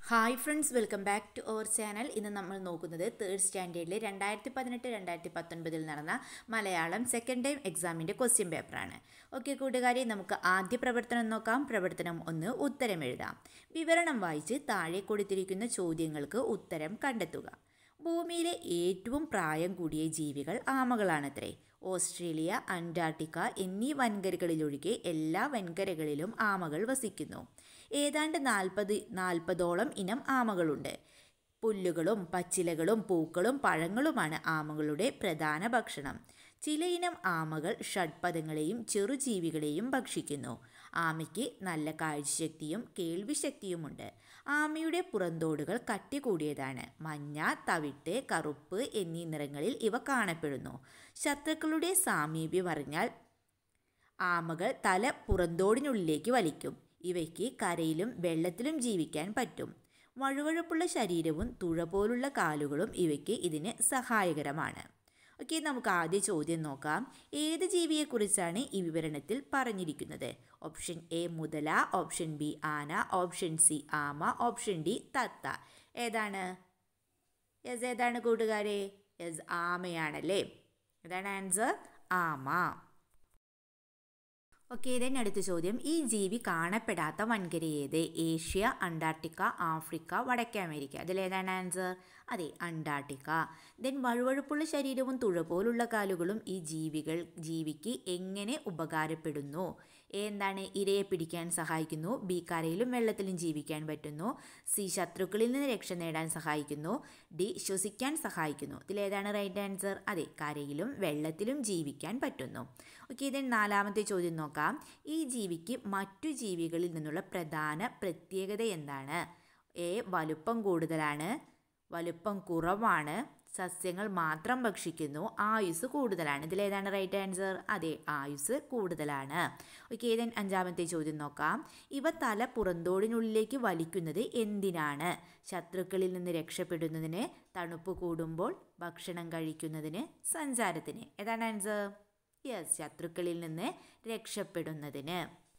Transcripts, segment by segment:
hi friends welcome back to our channel ഇന്ന് നമ്മൾ നോക്കുന്നത് തേർഡ് സ്റ്റാൻഡേർഡിലെ രണ്ടായിരത്തി പതിനെട്ട് രണ്ടായിരത്തി പത്തൊൻപതിൽ നടന്ന മലയാളം സെക്കൻഡ് ടൈം എക്സാമിൻ്റെ ക്വസ്റ്റ്യൻ പേപ്പറാണ് ഓക്കെ കൂട്ടുകാരെ നമുക്ക് ആദ്യ പ്രവർത്തനം നോക്കാം പ്രവർത്തനം ഒന്ന് ഉത്തരം എഴുതാം വിവരണം വായിച്ച് താഴെ കൊടുത്തിരിക്കുന്ന ചോദ്യങ്ങൾക്ക് ഉത്തരം കണ്ടെത്തുക ഭൂമിയിലെ ഏറ്റവും പ്രായം കൂടിയ ജീവികൾ ആമകളാണത്രേ ഓസ്ട്രേലിയ അന്റാർട്ടിക്ക എന്നീ വൻകരകളിലൊഴികെ എല്ലാ വൻകരകളിലും ആമകൾ വസിക്കുന്നു ഏതാണ്ട് നാൽപ്പത് നാൽപ്പതോളം ഇനം ആമകളുണ്ട് പുല്ലുകളും പച്ചിലകളും പൂക്കളും പഴങ്ങളുമാണ് ആമകളുടെ പ്രധാന ഭക്ഷണം ചിലയിനം ആമകൾ ഷഡ്പദങ്ങളെയും ചെറുജീവികളെയും ഭക്ഷിക്കുന്നു ആമയ്ക്ക് നല്ല കാഴ്ചശക്തിയും കേൾവിശക്തിയുമുണ്ട് ആമയുടെ പുറന്തോടുകൾ കട്ടി കൂടിയതാണ് മഞ്ഞ തവിട്ട് കറുപ്പ് എന്നീ നിറങ്ങളിൽ ഇവ കാണപ്പെടുന്നു ശത്രുക്കളുടെ സാമീപ്യം അറിഞ്ഞാൽ ആമകൾ തല പുറന്തോടിനുള്ളിലേക്ക് വലിക്കും ഇവയ്ക്ക് കരയിലും വെള്ളത്തിലും ജീവിക്കാൻ പറ്റും വഴുവഴുപ്പുള്ള ശരീരവും തുഴ പോലുള്ള കാലുകളും ഇവയ്ക്ക് ഇതിന് സഹായകരമാണ് ഓക്കെ നമുക്ക് ആദ്യ ചോദ്യം നോക്കാം ഏത് ജീവിയെക്കുറിച്ചാണ് ഈ വിവരണത്തിൽ പറഞ്ഞിരിക്കുന്നത് ഓപ്ഷൻ എ മുതല ഓപ്ഷൻ ബി ആന ഓപ്ഷൻ സി ആമ ഓപ്ഷൻ ഡി തത്ത ഏതാണ് യെസ് ഏതാണ് കൂട്ടുകാരെ യെസ് ആമയാണല്ലേ ഏതാണ് ആൻസർ ആമ ഓക്കെ then അടുത്ത ചോദ്യം ഈ ജീവി കാണപ്പെടാത്ത വൻകര ഏത് ഏഷ്യ അന്റാർട്ടിക്ക ആഫ്രിക്ക വടക്കേ അമേരിക്ക അതിലേതാണ് ആൻസർ അതെ അന്റാർട്ടിക്ക ദെൻ വഴുവഴുപ്പുള്ള ശരീരവും തുഴ പോലുള്ള കാലുകളും ഈ ജീവികൾ ജീവിക്ക് എങ്ങനെ ഉപകാരപ്പെടുന്നു എന്താണ് ഇരയെ പിടിക്കാൻ സഹായിക്കുന്നു ബി കരയിലും വെള്ളത്തിലും ജീവിക്കാൻ പറ്റുന്നു സി ശത്രുക്കളിൽ നിന്ന് രക്ഷ നേടാൻ സഹായിക്കുന്നു ഡി ശ്വസിക്കാൻ സഹായിക്കുന്നു ഇതിലേതാണ് റൈറ്റ് ആൻസർ അതെ കരയിലും വെള്ളത്തിലും ജീവിക്കാൻ പറ്റുന്നു ഓക്കെ ദെൻ നാലാമത്തെ ചോദ്യം നോക്കാം ഈ ജീവിക്ക് മറ്റു ജീവികളിൽ നിന്നുള്ള പ്രധാന പ്രത്യേകത എന്താണ് എ വലുപ്പം കൂടുതലാണ് വലുപ്പം കുറവാണ് സസ്യങ്ങൾ മാത്രം ഭക്ഷിക്കുന്നു ആയുസ് കൂടുതലാണ് ഇതിലേതാണ് റൈറ്റ് ആൻസർ അതെ ആയുസ് കൂടുതലാണ് ഓക്കെ ദെൻ അഞ്ചാമത്തെ ചോദ്യം നോക്കാം ഇവ തല പുറന്തോടിനുള്ളിലേക്ക് വലിക്കുന്നത് എന്തിനാണ് ശത്രുക്കളിൽ നിന്ന് രക്ഷപ്പെടുന്നതിന് തണുപ്പ് കൂടുമ്പോൾ ഭക്ഷണം കഴിക്കുന്നതിന് സഞ്ചാരത്തിന് ഏതാണ് ആൻസർ യെസ് ശത്രുക്കളിൽ നിന്ന് രക്ഷപ്പെടുന്നതിന്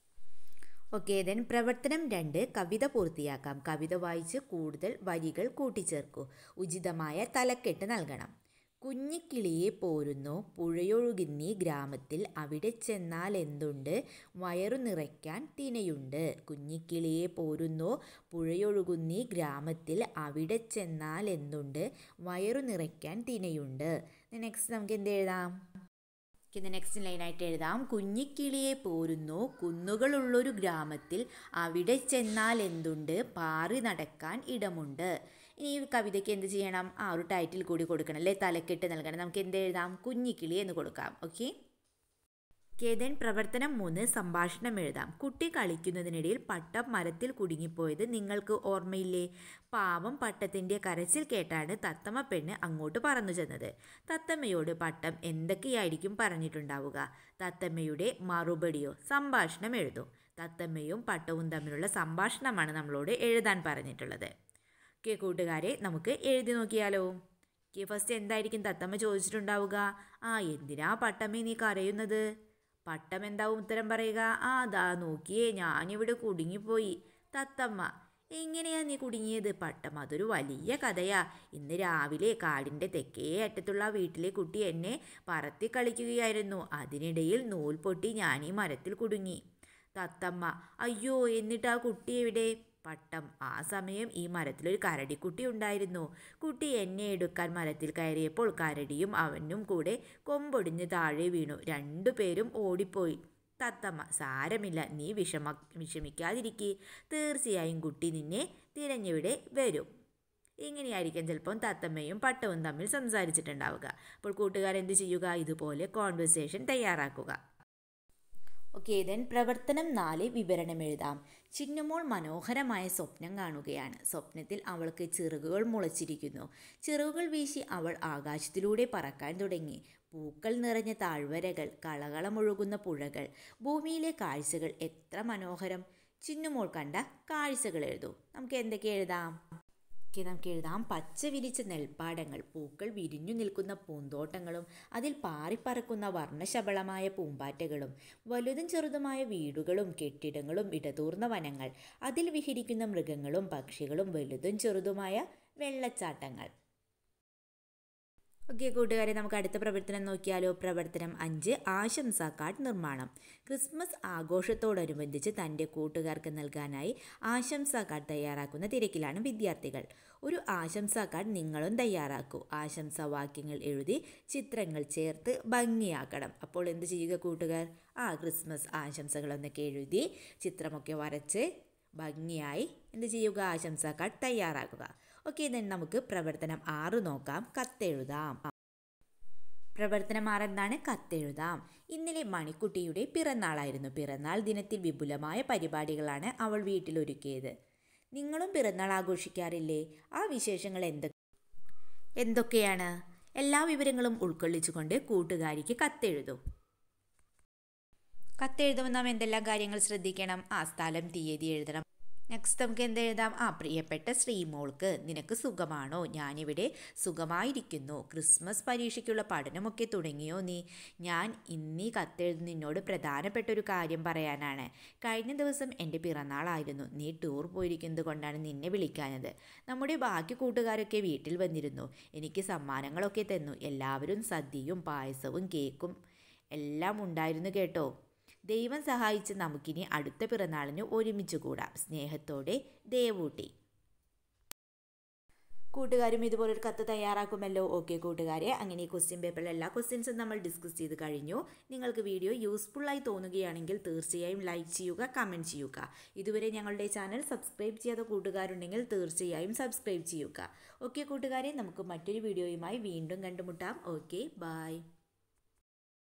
ഓക്കെ ദെൻ പ്രവർത്തനം രണ്ട് കവിത പൂർത്തിയാക്കാം കവിത വായിച്ച് കൂടുതൽ വരികൾ കൂട്ടിച്ചേർക്കൂ ഉചിതമായ തലക്കെട്ട് നൽകണം കുഞ്ഞിക്കിളിയെ പോരുന്നു പുഴയൊഴുകുന്നീ ഗ്രാമത്തിൽ അവിടെ ചെന്നാൽ എന്തുണ്ട് വയറു നിറയ്ക്കാൻ തിനയുണ്ട് കുഞ്ഞിക്കിളിയെ പോരുന്നു പുഴയൊഴുകുന്നീ ഗ്രാമത്തിൽ അവിടെ ചെന്നാൽ എന്തുണ്ട് വയറു നിറയ്ക്കാൻ തിനയുണ്ട് നെക്സ്റ്റ് നമുക്ക് എന്ത് എഴുതാം ഇത് നെക്സ്റ്റ് ലൈനായിട്ട് എഴുതാം കുഞ്ഞിക്കിളിയെ പോരുന്നു കുന്നുകളുള്ളൊരു ഗ്രാമത്തിൽ അവിടെ ചെന്നാൽ എന്തുണ്ട് പാറി നടക്കാൻ ഇടമുണ്ട് ഇനി ഈ കവിതയ്ക്ക് എന്ത് ചെയ്യണം ആ ഒരു ടൈറ്റിൽ കൂടി കൊടുക്കണം അല്ലേ തലക്കെട്ട് നൽകണം നമുക്ക് എന്ത് എഴുതാം കുഞ്ഞിക്കിളി എന്ന് കൊടുക്കാം ഓക്കെ കേതൻ പ്രവർത്തനം മൂന്ന് സംഭാഷണം എഴുതാം കുട്ടി കളിക്കുന്നതിനിടയിൽ പട്ടം മരത്തിൽ കുടുങ്ങിപ്പോയത് നിങ്ങൾക്ക് ഓർമ്മയില്ലേ പാവം പട്ടത്തിൻ്റെ കരച്ചിൽ കേട്ടാണ് തത്തമ്മ പെണ്ണ് അങ്ങോട്ട് പറന്നു ചെന്നത് തത്തമ്മയോട് പട്ടം എന്തൊക്കെയായിരിക്കും പറഞ്ഞിട്ടുണ്ടാവുക തത്തമ്മയുടെ മറുപടിയോ സംഭാഷണം എഴുതും തത്തമ്മയും പട്ടവും തമ്മിലുള്ള സംഭാഷണമാണ് നമ്മളോട് എഴുതാൻ പറഞ്ഞിട്ടുള്ളത് ഓക്കെ കൂട്ടുകാരെ നമുക്ക് എഴുതി നോക്കിയാലോ ഓക്കെ ഫസ്റ്റ് എന്തായിരിക്കും തത്തമ്മ ചോദിച്ചിട്ടുണ്ടാവുക ആ എന്തിനാ പട്ടമ്മേ നീ കരയുന്നത് പട്ടം എന്താവും ഉത്തരം പറയുക ആ ദാ നോക്കിയേ ഞാനിവിടെ കുടുങ്ങിപ്പോയി തത്തമ്മ എങ്ങനെയാ നീ കുടുങ്ങിയത് പട്ടം അതൊരു വലിയ കഥയാ ഇന്ന് രാവിലെ കാടിൻ്റെ തെക്കേ അറ്റത്തുള്ള വീട്ടിലെ കുട്ടി എന്നെ പറത്തി കളിക്കുകയായിരുന്നു അതിനിടയിൽ നൂൽ പൊട്ടി ഞാൻ ഈ മരത്തിൽ കുടുങ്ങി തത്തമ്മ അയ്യോ എന്നിട്ട് ആ കുട്ടി എവിടെ പട്ടം ആ സമയം ഈ മരത്തിലൊരു കരടിക്കുട്ടി ഉണ്ടായിരുന്നു കുട്ടി എന്നെ എടുക്കാൻ മരത്തിൽ കയറിയപ്പോൾ കരടിയും അവനും കൂടെ കൊമ്പൊടിഞ്ഞ് താഴെ വീണു രണ്ടുപേരും ഓടിപ്പോയി തത്തമ്മ സാരമില്ല നീ വിഷമ വിഷമിക്കാതിരിക്കേ തീർച്ചയായും കുട്ടി നിന്നെ തിരഞ്ഞിവിടെ വരും ഇങ്ങനെയായിരിക്കും ചിലപ്പം തത്തമ്മയും പട്ടവും തമ്മിൽ സംസാരിച്ചിട്ടുണ്ടാവുക അപ്പോൾ കൂട്ടുകാരെന്ത് ചെയ്യുക ഇതുപോലെ കോൺവെർസേഷൻ തയ്യാറാക്കുക ഓക്കെ ദെൻ പ്രവർത്തനം നാല് വിവരണം എഴുതാം ചിന്നുമോൾ മനോഹരമായ സ്വപ്നം കാണുകയാണ് സ്വപ്നത്തിൽ അവൾക്ക് ചിറകുകൾ മുളച്ചിരിക്കുന്നു ചിറകുകൾ വീശി അവൾ ആകാശത്തിലൂടെ പറക്കാൻ തുടങ്ങി പൂക്കൾ നിറഞ്ഞ താഴ്വരകൾ കളകളമൊഴുകുന്ന പുഴകൾ ഭൂമിയിലെ കാഴ്ചകൾ എത്ര മനോഹരം ചിന്നുമോൾ കണ്ട കാഴ്ചകൾ എഴുതൂ നമുക്ക് എന്തൊക്കെ എഴുതാം ഓക്കെ നമുക്ക് എഴുതാം പച്ച വിരിച്ച നെൽപ്പാടങ്ങൾ പൂക്കൾ വിരിഞ്ഞു നിൽക്കുന്ന പൂന്തോട്ടങ്ങളും അതിൽ പാറിപ്പറക്കുന്ന വർണ്ണശബളമായ പൂമ്പാറ്റകളും വലുതും ചെറുതുമായ വീടുകളും കെട്ടിടങ്ങളും ഇടതൂർന്ന വനങ്ങൾ അതിൽ വിഹരിക്കുന്ന മൃഗങ്ങളും പക്ഷികളും വലുതും ചെറുതുമായ വെള്ളച്ചാട്ടങ്ങൾ ഓക്കെ കൂട്ടുകാരെ നമുക്ക് അടുത്ത പ്രവർത്തനം നോക്കിയാലോ പ്രവർത്തനം അഞ്ച് ആശംസാ കാർഡ് നിർമ്മാണം ക്രിസ്മസ് ആഘോഷത്തോടനുബന്ധിച്ച് തൻ്റെ കൂട്ടുകാർക്ക് നൽകാനായി ആശംസാ കാർഡ് തയ്യാറാക്കുന്ന തിരക്കിലാണ് വിദ്യാർത്ഥികൾ ഒരു ആശംസാ കാർഡ് നിങ്ങളും തയ്യാറാക്കൂ ആശംസാ വാക്യങ്ങൾ എഴുതി ചിത്രങ്ങൾ ചേർത്ത് ഭംഗിയാക്കണം അപ്പോൾ എന്ത് ചെയ്യുക കൂട്ടുകാർ ആ ക്രിസ്മസ് ആശംസകളൊന്നൊക്കെ എഴുതി ചിത്രമൊക്കെ വരച്ച് ഭംഗിയായി എന്ത് ചെയ്യുക ആശംസാ കാർഡ് തയ്യാറാക്കുക ഓക്കെ ദെൻ നമുക്ക് പ്രവർത്തനം ആറ് നോക്കാം കത്തെഴുതാം പ്രവർത്തനം ആറ് എന്താണ് കത്തെഴുതാം ഇന്നലെ മണിക്കുട്ടിയുടെ പിറന്നാളായിരുന്നു പിറന്നാൾ ദിനത്തിൽ വിപുലമായ പരിപാടികളാണ് അവൾ വീട്ടിലൊരുക്കിയത് നിങ്ങളും പിറന്നാൾ ആഘോഷിക്കാറില്ലേ ആ വിശേഷങ്ങൾ എന്തൊക്കെ എന്തൊക്കെയാണ് എല്ലാ വിവരങ്ങളും ഉൾക്കൊള്ളിച്ചുകൊണ്ട് കൂട്ടുകാരിക്ക് കത്തെഴുതും കത്തെഴുതുമ്പോൾ നാം എന്തെല്ലാം കാര്യങ്ങൾ ശ്രദ്ധിക്കണം ആ സ്ഥലം തീയതി എഴുതണം നെക്സ്റ്റ് നമുക്ക് എന്ത് എഴുതാം ആ പ്രിയപ്പെട്ട ശ്രീമോൾക്ക് നിനക്ക് സുഖമാണോ ഞാനിവിടെ സുഖമായിരിക്കുന്നു ക്രിസ്മസ് പരീക്ഷയ്ക്കുള്ള പഠനമൊക്കെ തുടങ്ങിയോ നീ ഞാൻ ഇന്നീ കത്തെഴുതി നിന്നോട് പ്രധാനപ്പെട്ട ഒരു കാര്യം പറയാനാണ് കഴിഞ്ഞ ദിവസം എൻ്റെ പിറന്നാളായിരുന്നു നീ ടൂർ പോയിരിക്കുന്നത് കൊണ്ടാണ് നിന്നെ വിളിക്കാഞ്ഞത് നമ്മുടെ ബാക്കി കൂട്ടുകാരൊക്കെ വീട്ടിൽ വന്നിരുന്നു എനിക്ക് സമ്മാനങ്ങളൊക്കെ തന്നു എല്ലാവരും സദ്യയും പായസവും കേക്കും എല്ലാം ഉണ്ടായിരുന്നു കേട്ടോ ദൈവം സഹായിച്ച് നമുക്കിനി അടുത്ത പിറന്നാളിന് ഒരുമിച്ച് കൂടാം സ്നേഹത്തോടെ ദേവൂട്ടി കൂട്ടുകാരും ഇതുപോലൊരു കത്ത് തയ്യാറാക്കുമല്ലോ ഓക്കെ കൂട്ടുകാരെ അങ്ങനെ ഈ ക്വസ്റ്റ്യൻ പേപ്പറിൽ എല്ലാ ക്വസ്റ്റ്യൻസും നമ്മൾ ഡിസ്കസ് ചെയ്ത് കഴിഞ്ഞു നിങ്ങൾക്ക് വീഡിയോ യൂസ്ഫുള്ളായി തോന്നുകയാണെങ്കിൽ തീർച്ചയായും ലൈക്ക് ചെയ്യുക കമൻറ്റ് ചെയ്യുക ഇതുവരെ ഞങ്ങളുടെ ചാനൽ സബ്സ്ക്രൈബ് ചെയ്യാത്ത കൂട്ടുകാരുണ്ടെങ്കിൽ തീർച്ചയായും സബ്സ്ക്രൈബ് ചെയ്യുക ഓക്കെ കൂട്ടുകാരെ നമുക്ക് മറ്റൊരു വീഡിയോയുമായി വീണ്ടും കണ്ടുമുട്ടാം ഓക്കെ ബായ്